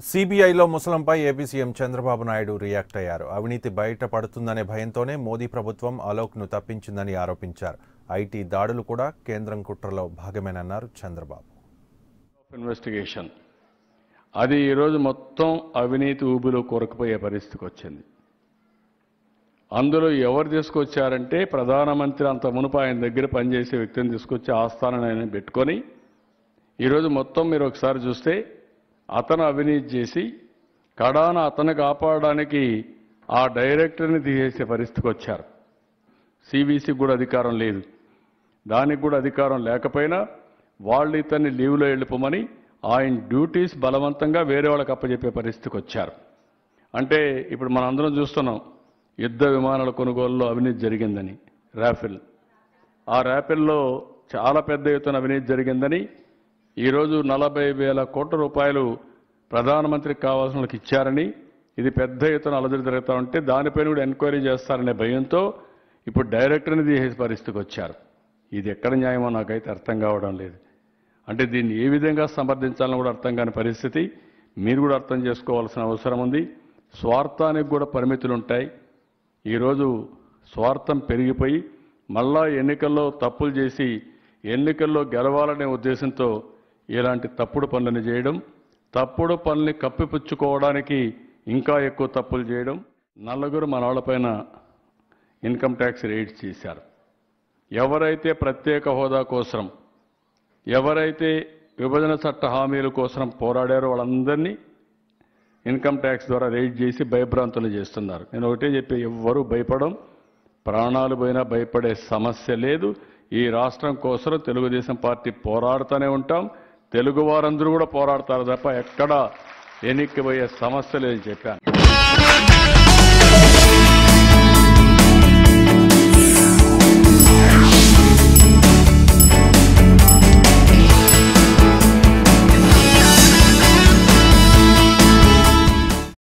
సిబిఐలో ముసలంపై AP CM Chandrababu Naidu react అయ్యారు అవినీతి బయటపడుతుందనే భయంతోనే మోదీ ప్రభుత్వం అలోక్ను తప్పించిందని ఆరోపించారు ఐటీ దాడులు కూడా కేంద్రం కుట్రలో భాగమేనన్నారు చంద్రబాబు ఆఫ్ ఇన్వెస్టిగేషన్ అది ఈరోజు మొత్తం అవినీతి ఊబిలో కొరకపోయే పరిస్థితికి వచ్చింది అందులో ఎవరు తీసుకొచ్చారంటే ప్రధానమంత్రి అంత మునుపు ఆయన దగ్గర పనిచేసే వ్యక్తిని తీసుకొచ్చి ఆస్థానాన్ని ఆయన పెట్టుకొని ఈరోజు మొత్తం మీరు ఒకసారి చూస్తే అతను అవినీతి చేసి కడాన అతను కాపాడడానికి ఆ డైరెక్టర్ని తీసేసే పరిస్థితికి వచ్చారు సిబిసికి కూడా అధికారం లేదు దానికి కూడా అధికారం లేకపోయినా వాళ్ళు ఇతన్ని లీవ్లో వెళ్ళిపోమని ఆయన డ్యూటీస్ బలవంతంగా వేరే వాళ్ళకి అప్పచెప్పే పరిస్థితికి వచ్చారు అంటే ఇప్పుడు మనం అందరం చూస్తున్నాం యుద్ధ విమానాల కొనుగోలులో అవినీతి జరిగిందని రాఫెల్ ఆ ర్యాపిల్లో చాలా పెద్ద ఎత్తున అవినీతి జరిగిందని ఈరోజు నలభై వేల కోట్ల రూపాయలు ప్రధానమంత్రికి కావాల్సిన వాళ్ళకి ఇచ్చారని ఇది పెద్ద ఎత్తున అలజడి జరుగుతూ ఉంటే దానిపైన కూడా ఎంక్వైరీ చేస్తారనే భయంతో ఇప్పుడు డైరెక్టర్ని తీసేసే పరిస్థితికి వచ్చారు ఇది ఎక్కడ న్యాయమో నాకైతే అర్థం కావడం లేదు అంటే దీన్ని ఏ విధంగా సమర్థించాలని కూడా అర్థం కాని పరిస్థితి మీరు కూడా అర్థం చేసుకోవాల్సిన అవసరం ఉంది స్వార్థానికి కూడా పరిమితులు ఉంటాయి ఈరోజు స్వార్థం పెరిగిపోయి మళ్ళా ఎన్నికల్లో తప్పులు చేసి ఎన్నికల్లో గెలవాలనే ఉద్దేశంతో ఇలాంటి తప్పుడు పనులను చేయడం తప్పుడు పనుల్ని కప్పిపుచ్చుకోవడానికి ఇంకా ఎక్కువ తప్పులు చేయడం నలుగురు మన వాళ్ళపైన ఇన్కమ్ ట్యాక్స్ రేట్స్ చేశారు ఎవరైతే ప్రత్యేక హోదా కోసం ఎవరైతే విభజన చట్ట హామీల కోసం పోరాడారో వాళ్ళందరినీ ఇన్కమ్ ట్యాక్స్ ద్వారా రేట్ చేసి భయభ్రాంతులు చేస్తున్నారు నేను ఒకటే చెప్పి ఎవ్వరూ భయపడం ప్రాణాలు పోయినా భయపడే సమస్య లేదు ఈ రాష్ట్రం కోసం తెలుగుదేశం పార్టీ పోరాడుతూనే ఉంటాం తెలుగు వారందరూ కూడా పోరాడతారు తప్ప ఎక్కడా ఎన్నిక్కిపోయే సమస్య లేదని చెప్పాను